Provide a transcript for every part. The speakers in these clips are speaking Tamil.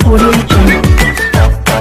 Audio Jungle.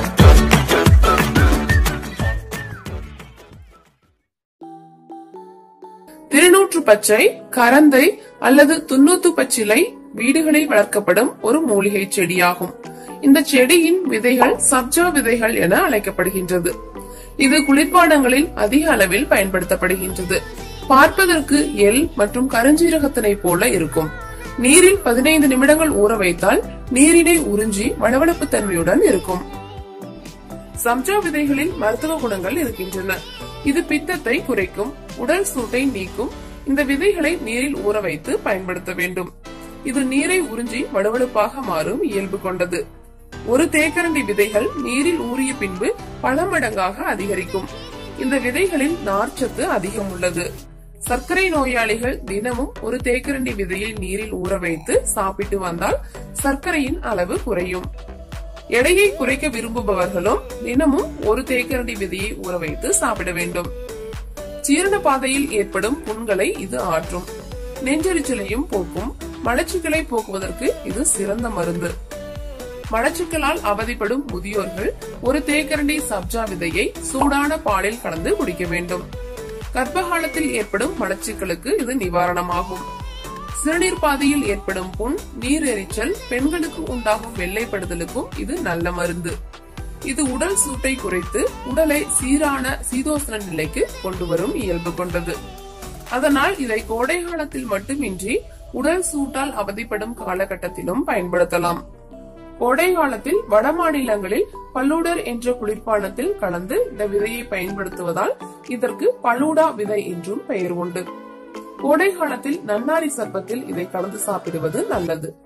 திருநூற்று பச்சை கரந்தை அல்லது துண்ணூத்து பச்சிலை வீடுகளில் வளர்க்கப்படும் ஒரு மூலிகை செடியாகும் இந்த செடியின் விதைகள் சப்ஜா விதைகள் என அழைக்கப்படுகின்றது இது குளிர்பானங்களில் அதிக அளவில் பயன்படுத்தப்படுகின்றது பார்ப்பதற்கு எல் மற்றும் கருஞ்சீரகத்தினை போல இருக்கும் நீரில் பதினைந்து நிமிடங்கள் ஊற வைத்தால் நீரினை உறிஞ்சி வளவளப்பு தன்மையுடன் இருக்கும் சம்ஜா விதைகளில் மருத்துவ குணங்கள் இருக்கின்றன இது பித்தத்தை குறைக்கும் உடல் சூட்டை நீக்கும் இந்த விதைகளை நீரில் ஊற வைத்து பயன்படுத்த வேண்டும் இது நீரை உறிஞ்சி வலுவழுப்பாக மாறும் இயல்பு கொண்டது ஒரு தேக்கரண்டி விதைகள் நீரில் ஊறிய பின்பு பல மடங்காக அதிகரிக்கும் இந்த விதைகளில் நார்ச்சத்து அதிகம் உள்ளது சர்க்கரை நோயாளிகள் தினமும் ஒரு தேக்கரண்டி விதையை நீரில் ஊற வைத்து சாப்பிட்டு வந்தால் சர்க்கரையின் அளவு குறையும் எடையை குறைக்க விரும்புபவர்களும் தினமும் ஒரு தேக்கரண்டி விதையை ஊற வைத்து சாப்பிட வேண்டும் ஜீரண பாதையில் ஏற்படும் புண்களை இது ஆற்றும் நெஞ்செரிச்சலையும் போக்கும் மலச்சிக்கலை போக்குவதற்கு இது சிறந்த மருந்து மலச்சிக்கலால் அவதிப்படும் முதியோர்கள் ஒரு தேக்கரண்டி சப்ஜா விதையை சூடான பாலில் கலந்து குடிக்க வேண்டும் கர்ப்பகாலத்தில் ஏற்படும் மலச்சிக்கலுக்கு இது நிவாரணமாகும் சிறுநீர் பாதையில் ஏற்படும் புண் நீர் எரிச்சல் பெண்களுக்கு உண்டாகும் வெள்ளைப்படுதலுக்கும் இது நல்ல மருந்து இது உடல் சூட்டை குறைத்து உடலை சீரான சீதோஷ்ண நிலைக்கு கொண்டு வரும் இயல்பு கொண்டது அதனால் இதை கோடை காலத்தில் மட்டுமின்றி உடல் சூட்டால் அவதிப்படும் காலகட்டத்திலும் பயன்படுத்தலாம் கோடை காலத்தில் வட மாநிலங்களில் பல்லூடர் என்ற குளிர்பானத்தில் கலந்து இந்த விதையை பயன்படுத்துவதால் இதற்கு பலூடா விதை என்றும் பெயர் உண்டு கோடை காலத்தில் நன்னாரி சர்ப்பத்தில் இதை கலந்து சாப்பிடுவது நல்லது